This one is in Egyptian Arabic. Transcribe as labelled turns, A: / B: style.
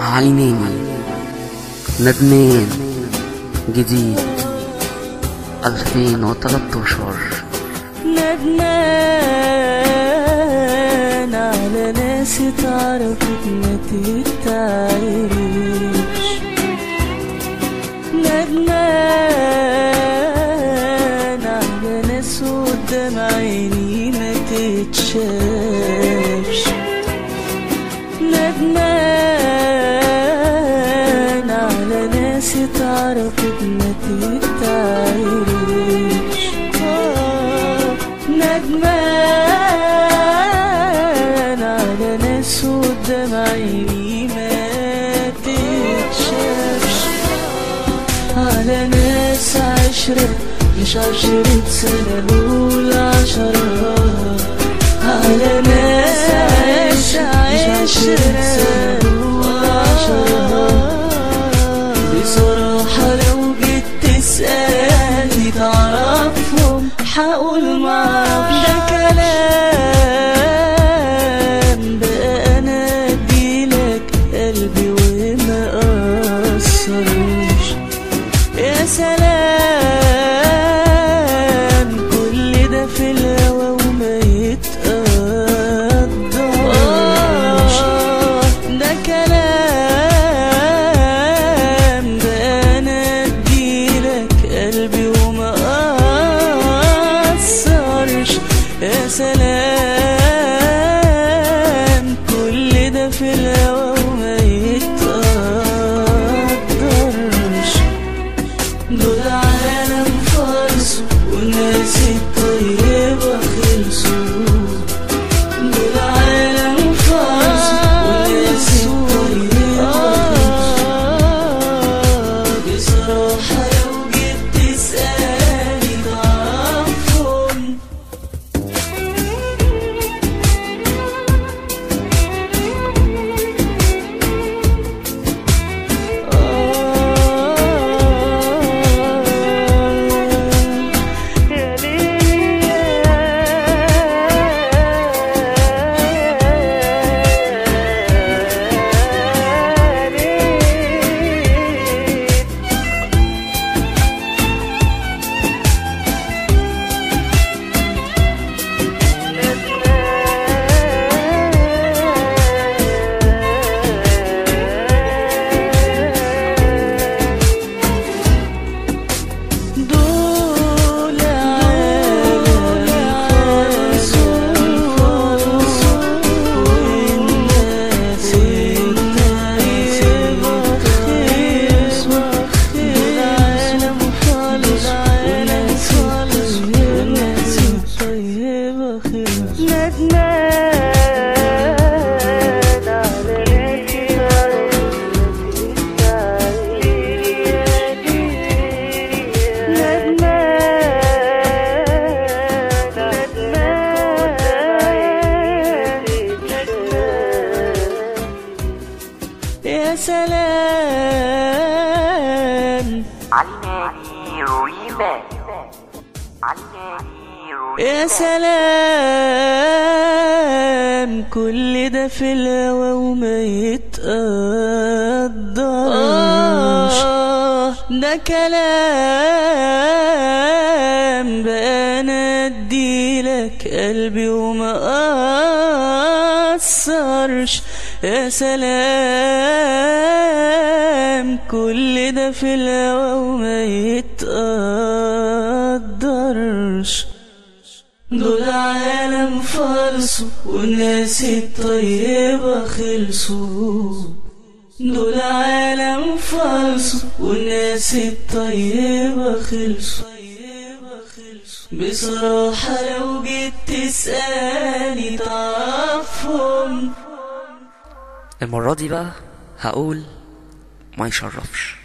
A: عينيني ندمان جديد 2013
B: ندمان على ناس اتعرفت ما تتعيش ندمان على ناس قدام عيني ما تتشافش ندمان على ناس اتعرفت ما تتعيش آه، ندمان على ناس قدام عيني ما تتشافش على ناس عشرة مش عشرة سنة نقول عشرة على ناس عشرة مش عشرة سنة نقول عشرة بصراحة لو جيت تسألني تعرفهم حقول معرفش ده كلام بقى أنا أديلك قلبي وما أقصرش يا سلام كل ده في الهوا وما يتقدرش ده كلام ده انا اديلك قلبي وما اقصرش يا سلام كل ده في الهوا وما يتقدرش دول عالم فارس وناس الطيبة خلصوا دول عالم فارس وناس الطيبة خلصوا بصراحة لو جيت تسألني تعرفهم يا ليل يا ليل دول عالم فارس والناس الطيبة خلص دول عالم خالص والناس والناس الطيبة خلص ندمان على يا سلام
C: علماني رويبة علماني رويبة
B: يا سلام كل ده في الهوا وما يتقدرش ده كلام بقى انا اديلك قلبي وما اقصرش يا سلام كل ده في الهوا وما يتقدرش دول عالم فالصوا والناس الطيبة خلصوا دول عالم فالصوا والناس الطيبة خلصوا بصراحة لو جيت تسألني تعرفهم
A: المرة دي بقى هقول ما يشرفش